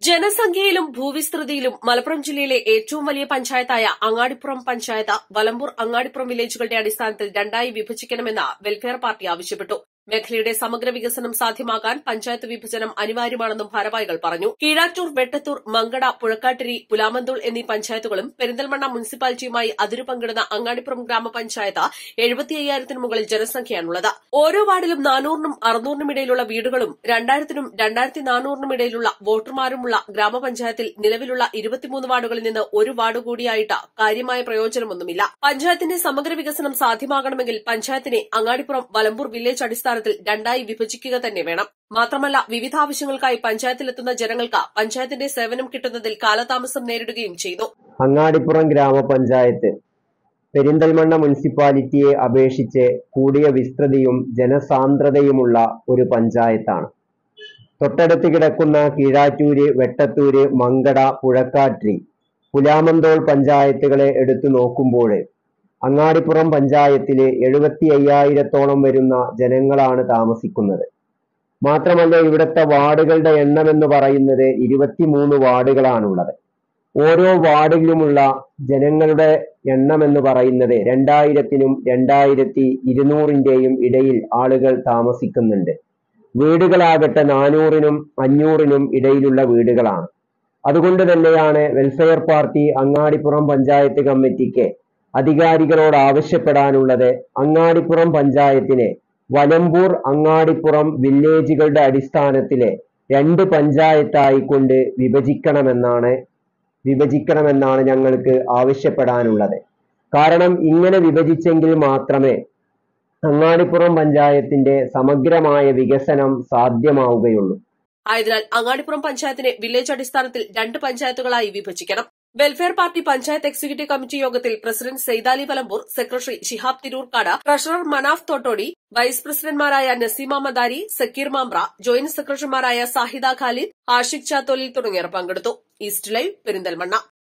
ജനസംഖ്യയിലും ഭൂവിസ്തൃതിയിലും മലപ്പുറം ജില്ലയിലെ ഏറ്റവും വലിയ പഞ്ചായത്തായ അങ്ങാടിപ്പുറം പഞ്ചായത്ത് വലമ്പൂർ അങ്ങാടിപ്പുറം വില്ലേജുകളുടെ അടിസ്ഥാനത്തിൽ രണ്ടായി വിഭജിക്കണമെന്ന് വെൽഫെയർ പാർട്ടി ആവശ്യപ്പെട്ടു മേഖലയുടെ സമഗ്ര വികസനം സാധ്യമാക്കാൻ പഞ്ചായത്ത് വിഭജനം അനിവാര്യമാണെന്നും ഭാരവാഹികൾ പറഞ്ഞു കീഴാറ്റൂർ വെട്ടത്തൂർ മങ്കട പുഴക്കാട്ടിരി പുലാമന്തൂൾ എന്നീ പഞ്ചായത്തുകളും പെരിന്തൽമണ്ണ മുനിസിപ്പാലിറ്റിയുമായി അതിരു പങ്കിടുന്ന അങ്ങാടിപ്പുറം ഗ്രാമപഞ്ചായത്ത് എഴുപത്തി അയ്യായിരത്തിന് മുകളിൽ ജനസംഖ്യയാണുള്ളത് ഓരോ വാർഡിലും നാനൂറിനും അറുന്നൂറിനും ഇടയിലുള്ള വീടുകളും രണ്ടായിരത്തിനും രണ്ടായിരത്തി നാനൂറിനും ഇടയിലുള്ള വോട്ടർമാരുമുള്ള ഗ്രാമപഞ്ചായത്തിൽ നിലവിലുള്ള ഇരുപത്തിമൂന്ന് വാർഡുകളിൽ നിന്ന് ഒരു വാർഡ് കൂടിയായിട്ട് കാര്യമായ പ്രയോജനമൊന്നുമില്ല പഞ്ചായത്തിന്റെ സമഗ്ര വികസനം സാധ്യമാകണമെങ്കിൽ പഞ്ചായത്തിനെ അങ്ങാടിപ്പുറം വലമ്പൂർ വില്ലേജ് അടിസ്ഥാനത്തിൽ രണ്ടായി വിഭജിക്കുക തന്നെ വേണം മാത്രമല്ല വിവിധ ആവശ്യങ്ങൾക്കായി പഞ്ചായത്തിലെത്തുന്ന ജനങ്ങൾക്ക് പഞ്ചായത്തിന്റെ സേവനം കിട്ടുന്നതിൽ കാലതാമസം നേരിടുകയും ചെയ്തു അങ്ങാടിപ്പുറം ഗ്രാമപഞ്ചായത്ത് പെരിന്തൽമണ്ണ മുനിസിപ്പാലിറ്റിയെ അപേക്ഷിച്ച് കൂടിയ വിസ്തൃതിയും ജനസാന്ദ്രതയുമുള്ള ഒരു പഞ്ചായത്താണ് തൊട്ടടുത്ത് കിടക്കുന്ന കീഴാറ്റൂര് വെട്ടത്തൂര് മങ്കട പുഴക്കാട്രി പുലാമന്തോൾ പഞ്ചായത്തുകളെ എടുത്തു നോക്കുമ്പോൾ അങ്ങാടിപ്പുറം പഞ്ചായത്തില് എഴുപത്തി അയ്യായിരത്തോളം വരുന്ന ജനങ്ങളാണ് താമസിക്കുന്നത് മാത്രമല്ല ഇവിടുത്തെ വാർഡുകളുടെ എണ്ണം എന്ന് പറയുന്നത് ഇരുപത്തിമൂന്ന് വാർഡുകളാണുള്ളത് ഓരോ വാർഡിലുമുള്ള ജനങ്ങളുടെ എണ്ണം എന്ന് പറയുന്നത് രണ്ടായിരത്തിനും രണ്ടായിരത്തി ഇരുന്നൂറിന്റെയും ഇടയിൽ ആളുകൾ താമസിക്കുന്നുണ്ട് വീടുകളാകട്ടെ നാനൂറിനും അഞ്ഞൂറിനും ഇടയിലുള്ള വീടുകളാണ് അതുകൊണ്ട് തന്നെയാണ് വെൽഫെയർ പാർട്ടി അങ്ങാടിപ്പുറം പഞ്ചായത്ത് കമ്മിറ്റിക്ക് അധികാരികളോട് ആവശ്യപ്പെടാനുള്ളത് അങ്ങാടിപ്പുറം പഞ്ചായത്തിനെ വലമ്പൂർ അങ്ങാടിപ്പുറം വില്ലേജുകളുടെ അടിസ്ഥാനത്തിലെ രണ്ട് പഞ്ചായത്തായിക്കൊണ്ട് വിഭജിക്കണമെന്നാണ് വിഭജിക്കണമെന്നാണ് ഞങ്ങൾക്ക് ആവശ്യപ്പെടാനുള്ളത് കാരണം ഇങ്ങനെ വിഭജിച്ചെങ്കിൽ മാത്രമേ അങ്ങാടിപ്പുറം പഞ്ചായത്തിന്റെ സമഗ്രമായ വികസനം സാധ്യമാവുകയുള്ളൂ ആയതിനാൽ അങ്ങാടിപ്പുറം പഞ്ചായത്തിനെ വില്ലേജ് അടിസ്ഥാനത്തിൽ രണ്ട് പഞ്ചായത്തുകളായി വിഭജിക്കണം welfare party panchayat executive committee യോഗത്തിൽ president Saithali Valambur secretary Shihab Tirurkkad treasurer Manaf Thottodi vice പ്രസിഡന്റ്മാരായ നസീമ മദാരി സക്കീർ മാമ്പ്ര ജോയിന്റ് സെക്രട്ടറിമാരായ സാഹിദ ഖാലിദ് ആഷിഖ് ചാത്തോലിൽ തുടങ്ങിയവർ പങ്കെടുത്തു ഈസ്റ്റ് ലൈവ് പെരിന്തൽമണ്ണ